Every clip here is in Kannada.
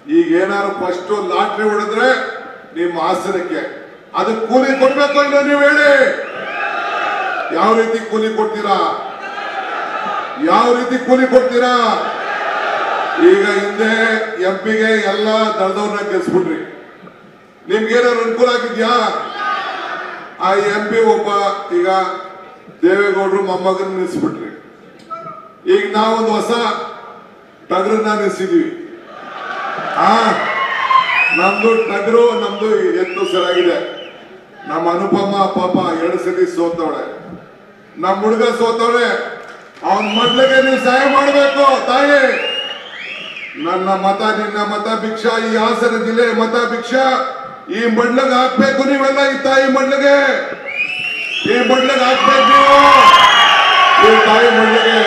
ಈಗ ಏನಾದ್ರು ಫಸ್ಟ್ ಲಾಟ್ರಿ ಹೊಡೆದ್ರೆ ನಿಮ್ಮ ಹಾಸನಕ್ಕೆ ಅದಕ್ಕೆ ಕೂಲಿ ಕೊಡ್ಬೇಕು ಇಲ್ಲ ನೀವು ಹೇಳಿ ಯಾವ ರೀತಿ ಕೂಲಿ ಕೊಡ್ತೀರಾ ಯಾವ ರೀತಿ ಕೂಲಿ ಕೊಡ್ತೀರಾ ಈಗ ಹಿಂದೆ ಎಂ ಪಿಗೆ ಎಲ್ಲ ದಳದವ್ರನ್ನ ಗೆಲ್ಸ್ಬಿಟ್ರಿ ನಿಮ್ಗೇನಾದ್ರು ಅನುಕೂಲ ಆಗಿದ್ಯಾ ಆ ಎಂ ಪಿ ಒಬ್ಬ ಈಗ ದೇವೇಗೌಡರು ಮೊಮ್ಮಗನ ನಿಲ್ಲಿಸ್ಬಿಟ್ರಿ ಈಗ ನಾವೊಂದು ಹೊಸ ಟಗರನ್ನ ನಿಲ್ಲಿಸಿದೀವಿ ಆ ನಮ್ದು ಟಗರು ನಮ್ದು ಎತ್ತು ಸರಿಯಾಗಿದೆ ನಮ್ಮ ಅನುಪಮ ಪಾಪ ಎರಡು ಸತಿ ಸೋತವಳೆ ನಮ್ಮ ಹುಡುಗ ಸೋತವಳೆ ಅವನ ಮಡ್ಲಿಗೆ ನೀವು ಸಹಾಯ ಮಾಡಬೇಕು ತಾಯಿ ನನ್ನ ಮತ ನಿನ್ನ ಮತ ಭಿಕ್ಷಾ ಈ ಹಾಸನ ಜಿಲ್ಲೆ ಮತ ಭಿಕ್ಷಾ ಈ ಮಡ್ಲಗ್ ಹಾಕ್ಬೇಕು ನೀವೆಲ್ಲ ಈ ತಾಯಿ ಮಡ್ಲಿಗೆ ಈ ಮಡ್ಲಗ್ ಹಾಕ್ಬೇಕು ನೀವು ಈ ತಾಯಿ ಮಡ್ಲಿಗೆ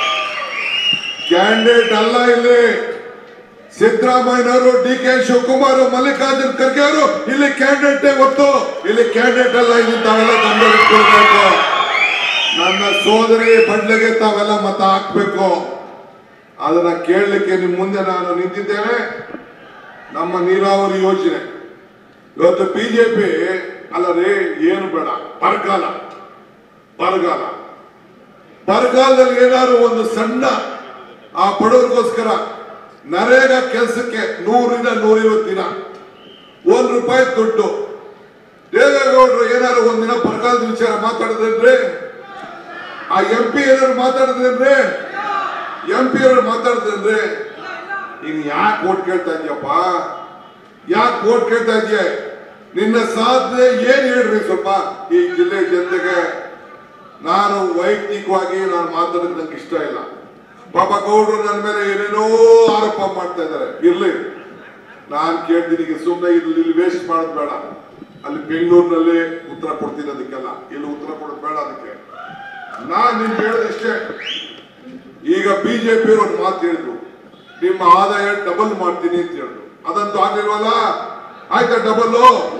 ಕ್ಯಾಂಡಿಡೇಟ್ ಅಲ್ಲ ಇಲ್ಲಿ ಸಿದ್ದರಾಮಯ್ಯನವರು ಡಿ ಕೆ ಶಿವಕುಮಾರ್ ಮಲ್ಲಿಕಾರ್ಜುನ್ ಖರ್ಗೆ ಅವರು ಇಲ್ಲಿ ಕ್ಯಾಂಡಿಡೇಟ್ ಗೊತ್ತು ಇಲ್ಲಿ ಕ್ಯಾಂಡಿಡೇಟ್ ಅಲ್ಲ ಇಲ್ಲಿ ತಾವೆಲ್ಲ ಗಮನಿಟ್ಕೊಳ್ಬೇಕು ನನ್ನ ಸೋದರಿ ಬಂಡ್ಲೆಗೆ ತಾವೆಲ್ಲ ಮತ ಹಾಕ್ಬೇಕು ಅದನ್ನ ಕೇಳಲಿಕ್ಕೆ ನಿಮ್ ಮುಂದೆ ನಾನು ನಿಂತಿದ್ದೇನೆ ನಮ್ಮ ನೀರಾವರಿ ಯೋಜನೆ ಇವತ್ತು ಬಿಜೆಪಿ ಅಲ್ಲ ರೀ ಏನು ಬೇಡ ಬರಗಾಲ ಬರಗಾಲ ಬರಗಾಲದಲ್ಲಿ ಏನಾದ್ರು ಒಂದು ಸಣ್ಣ ಆ ಬಡವರಿಗೋಸ್ಕರ ನರೇಗಾ ಕೆಲಸಕ್ಕೆ ನೂರಿನ ನೂರೈವತ್ತು ದಿನ ಒಂದ್ ರೂಪಾಯಿ ದುಡ್ಡು ದೇವೇಗೌಡರು ಏನಾದ್ರು ಒಂದಿನ ಬರಗಾಲದ ವಿಚಾರ ಮಾತಾಡಿದ್ರೆ ಆ ಎಂ ಪಿ ಏನಾದ್ರು ಮಾತಾಡಿದ್ರೆ ಎಂ ಪಿ ಅವರು ಮಾತಾಡಿದ್ರೆ ನೀನ್ ಯಾಕೆ ಓಟ್ ಕೇಳ್ತಾ ಇದೀಯಪ್ಪ ಯಾಕೆ ಓಟ್ ಕೇಳ್ತಾ ಇದೀಯ ನಿನ್ನ ಸಾಧನೆ ಏನ್ ಹೇಳ್ರಿ ಸ್ವಲ್ಪ ಈ ಜಿಲ್ಲೆ ಜನತೆಗೆ ನಾನು ವೈಯಕ್ತಿಕವಾಗಿ ನಾನು ಮಾತಾಡೋದು ನಂಗೆ ಇಷ್ಟ ಇಲ್ಲ ಪಾಪ ಗೌಡ್ರು ನನ್ನ ಮೇಲೆ ಏನೇನೋ ಆರೋಪ ಮಾಡ್ತಾ ಇದ್ದಾರೆ ಇರ್ಲಿ ನಾನ್ ಕೇಳ್ತೀನಿ ಈಗ ಸುಮ್ಮನೆ ಇಲ್ಲಿ ಇಲ್ಲಿ ವೇಸ್ಟ್ ಮಾಡೋದು ಬೇಡ ಅಲ್ಲಿ ಬೆಂಗಳೂರಿನಲ್ಲಿ ಉತ್ತರ ಕೊಡ್ತೀನಿ ಅದಕ್ಕೆಲ್ಲ ಇಲ್ಲಿ ಉತ್ತರ ಕೊಡೋದು ಬೇಡ ಅದಕ್ಕೆ ನಾನ್ ನಿಮ್ಗೆ ಹೇಳೋದಿಷ್ಟೇ ಈಗ ಬಿಜೆಪಿ ಒಂದು ಮಾತು ಹೇಳಿದ್ರು ನಿಮ್ಮ ಆದಾಯ ಡಬಲ್ ಮಾಡ್ತೀನಿ ಅಂತ ಹೇಳಿದ್ರು ಅದಂತೂ ಆಗ್ಲಿಲ್ವಲ್ಲ ಆಯ್ತಾ ಡಬಲ್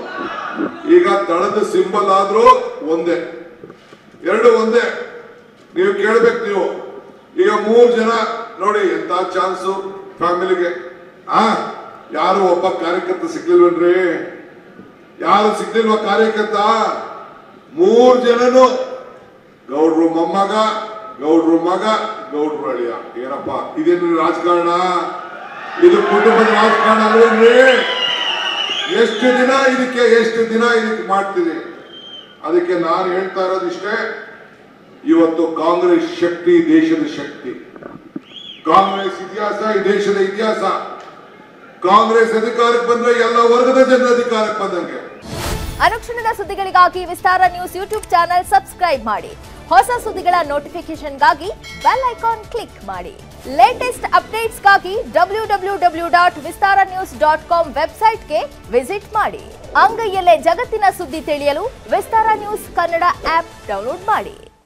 ಈಗ ದಳದ ಸಿಂಬಲ್ ಆದ್ರೂ ಒಂದೇ ಎರಡು ಒಂದೇ ನೀವು ಕೇಳ್ಬೇಕು ನೀವು ಈಗ ಮೂರ್ ಜನ ನೋಡಿ ಎಂತ ಚಾನ್ಸು ಫ್ಯಾಮಿಲಿಗೆ ಆ ಯಾರು ಒಬ್ಬ ಕಾರ್ಯಕರ್ತ ಸಿಗ್ಲಿಲ್ವನ್ರಿ ಯಾರು ಸಿಗ್ಲಿಲ್ವ ಕಾರ್ಯಕರ್ತ ಮೂರ್ ಜನನು ಗೌಡ್ರು ಮೊಮ್ಮಗ ಗೌಡ್ರು ಮಗ ಗೌಡ್ರು ಅಳಿಯ ಏನಪ್ಪ ಇದೇನು ರಾಜಕಾರಣ ಇದು ಕುಟುಂಬದ ರಾಜಕಾರಣ ಅಲ್ವೇನ್ರಿ ಎಷ್ಟು ದಿನ ಇದಕ್ಕೆ ಎಷ್ಟು ದಿನ ಇದಕ್ಕೆ ಮಾಡ್ತೀರಿ ಅದಕ್ಕೆ ನಾನು ಹೇಳ್ತಾ ಇರೋದಿಷ್ಟೇ ಇವತ್ತು ಕಾಂಗ್ರೆಸ್ ಶಕ್ತಿ ದೇಶದ ಶಕ್ತಿ ಕಾಂಗ್ರೆಸ್ ಇತಿಹಾಸ ಈ ದೇಶದ ಇತಿಹಾಸ ಕಾಂಗ್ರೆಸ್ ಅಧಿಕಾರಕ್ಕೆ ಬಂದ್ರೆ ಎಲ್ಲ ವರ್ಗದ ಜನ ಅಧಿಕಾರಕ್ಕೆ ಬಂದಂಗೆ ಅನುಕ್ಷಣದ ಸುದ್ದಿಗಳಿಗಾಗಿ Vistara news YouTube channel subscribe ಮಾಡಿ ಹೊಸ ಸುದ್ದಿಗಳ ನೋಟಿಫಿಕೇಶನ್ಗಾಗಿ ಬೆಲ್ ಐಕಾನ್ ಕ್ಲಿಕ್ ಮಾಡಿ ಲೇಟೆಸ್ಟ್ ಅಪ್ಡೇಟ್ಸ್ಗಾಗಿ W W W dot Vistara news dot com ವೆಬ್ಸೈಟ್ಗೆ ವಿಸಿಟ್ ಮಾಡಿ ಅಂಗೈಯಲ್ಲೇ ಜಗತ್ತಿನ ಸುದ್ದಿ ತಿಳಿಯಲು Vistara news Kannada app download ಮಾಡಿ